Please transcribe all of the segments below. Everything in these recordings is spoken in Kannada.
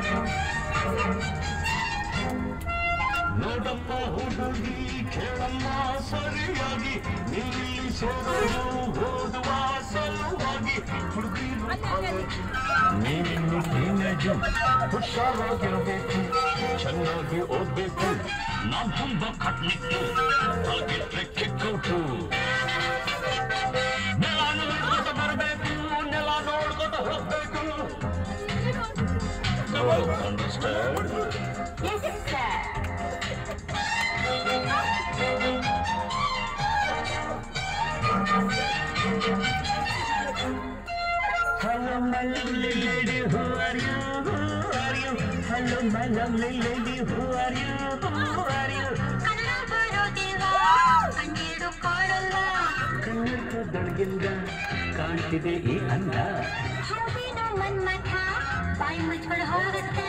ನೋಡಪ್ಪ ಹುಡುಗಿ ಕೇಳಮ್ಮ ಸರಿಯಾಗಿ ನೀಲಿ ಸೇರೋದು ಓದುವ ಸಲುವಾಗಿ ಹುಡುಗಿ ನೀನಿನ್ನು ಟೀನೇಜು ಹುಷಾರಾಗಿರಬೇಕು ಚೆನ್ನಾಗಿ ಓದ್ಬೇಕು ನಾನ್ ತುಂಬಾ ಕಟ್ನಿಟ್ಟು ಹಾಗಿಟ್ರೆ ಕಿಕ್ಕೌಟು ನೆಲ ನೋಡ್ಕೊತ ಬರಬೇಕು ನೆಲ ನೋಡ್ಕೊತ ಹೋಗ್ಬೇಕು understand Hello, my lovely lady, who are you? Who are you? Hello, my lovely lady, who are you? Who are you? ಕಣ್ಣ ಬರೋದಿಲ್ಲ ಕಂಡಿಡುಕೊಳ್ಳಲ್ಲ ಕನ್ನಡದೊಳಗಿಂದ ಕಾಣ್ತಿದೆ ಈ ಅಂದ ಹೌದೇನೋ ಮನ್ಮಥ ಬಾಯಿ ಮುಚ್ಕೊಂಡು ಹೋಗುತ್ತೆ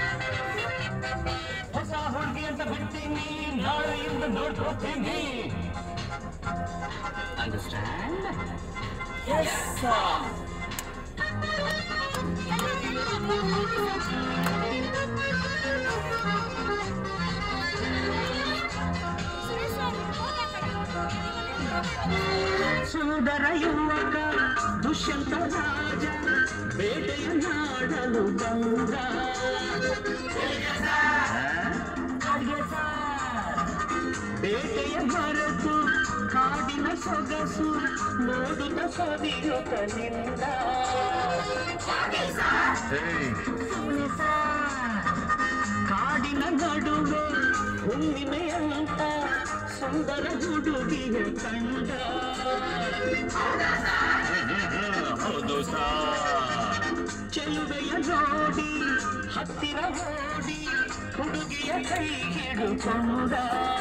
ಹೊಸ ಹುಡುಗಿ ಅಂತ ಬಿಡ್ತೀನಿ ನಾಳೆಯಿಂದ ನೋಡ್ಕೋತೀನಿ ಅಂಡರ್ಸ್ಟ್ಯಾಂಡ್ ಸುಂದರ ಯುವಕ ದುಷ್ಯಂತ ರಾಜ ಬೇಟೆಯ ನಾಡಲು ಬಂದ ಬೇಟೆಯ ಮರೆತು ಕಾಡಿನ ಸೊಗಸು ನೋಡುತ್ತ ಸವಿಯುತ್ತ ನಿಂದ ಕಾಡಿನ ನಡುವೆ ಹುಣ್ಣಿಮೆಯಂತ ಸುಂದರ ಹುಡುಗಿಯ ಕಂಡ ಹೌದು ಚೆಲುವೆಯ ನೋಡಿ ಹತ್ತಿರ ಓಡಿ ಹುಡುಗಿಯ ಕೈ ಹಿಡುಕೊಂಡ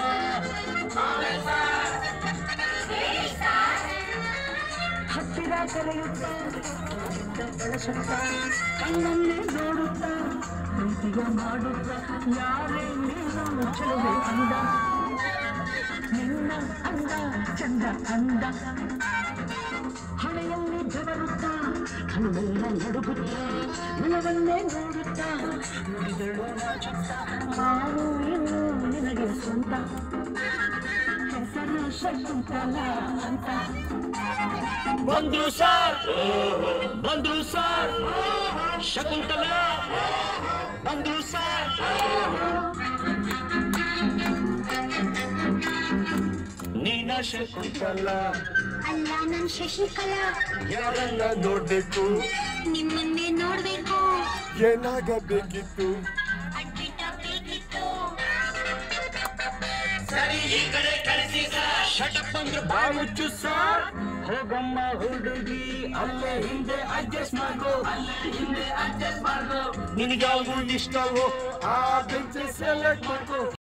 ಹತ್ತಿರ ಕರೆಯುತ್ತ ಬಳಸುತ್ತ ಕಣ್ಣನ್ನೇ ನೋಡುತ್ತ ಪ್ರೀತಿಯ ಮಾಡುತ್ತ ಯಾರೇ ನೀನು ಚೆಲುವೆ ಅಂದ ನಿನ್ನ ಅಂದ ಚಂದ ಅಂದ ಹಣೆಯಲ್ಲಿ ಬೆವರುತ್ತ ಕಣ್ಣೆಲ್ಲ ನಡುಗುತ್ತ ನಿಲವನ್ನೇ ನೋಡುತ್ತ ನುಡಿದಳು ನಾಚುತ್ತ ನಾನು ಇನ್ನು ನಿನಗೆ ಸ್ವಂತ ಹೆಸರು ಶಕುಂತಲ ಅಂತ ಬಂದ್ರು ಸರ್ ಬಂದ್ರು ಸರ್ ಶಕುಂತಲ ಬಂದ್ರು ಸರ್ ನೀನ ಶಕುಂತಲ ಅಲ್ಲ ನನ್ ಶಶಿಕಲಾ ಯಾರನ್ನ ನೋಡ್ಬೇಕು ನಿಮ್ಮನ್ನೇ ನೋಡ್ಬೇಕು ಏನಾಗಬೇಕಿತ್ತು ಅಡ್ಮಿಟ್ ಆಗ್ಬೇಕಿತ್ತು ಶಟಪ್ ಅಂದ್ರೆ ಬಾಯಿ ಮುಚ್ಚು ಸರ್ ಹೋಗಮ್ಮ ಹುಡುಗಿ ಅಲ್ಲೇ ಹಿಂದೆ ಅಡ್ಜಸ್ಟ್ ಮಾಡ್ಕೋ ಅಲ್ಲೇ ಹಿಂದೆ ಅಡ್ಜಸ್ಟ್ ಮಾಡ್ಕೋ ನಿನಗೆ ಯಾವ್ದು ಇಷ್ಟವೋ ಆ ಬೆಂಚ್ ಸೆಲೆಕ್ಟ್ ಮಾಡ್ಕೋ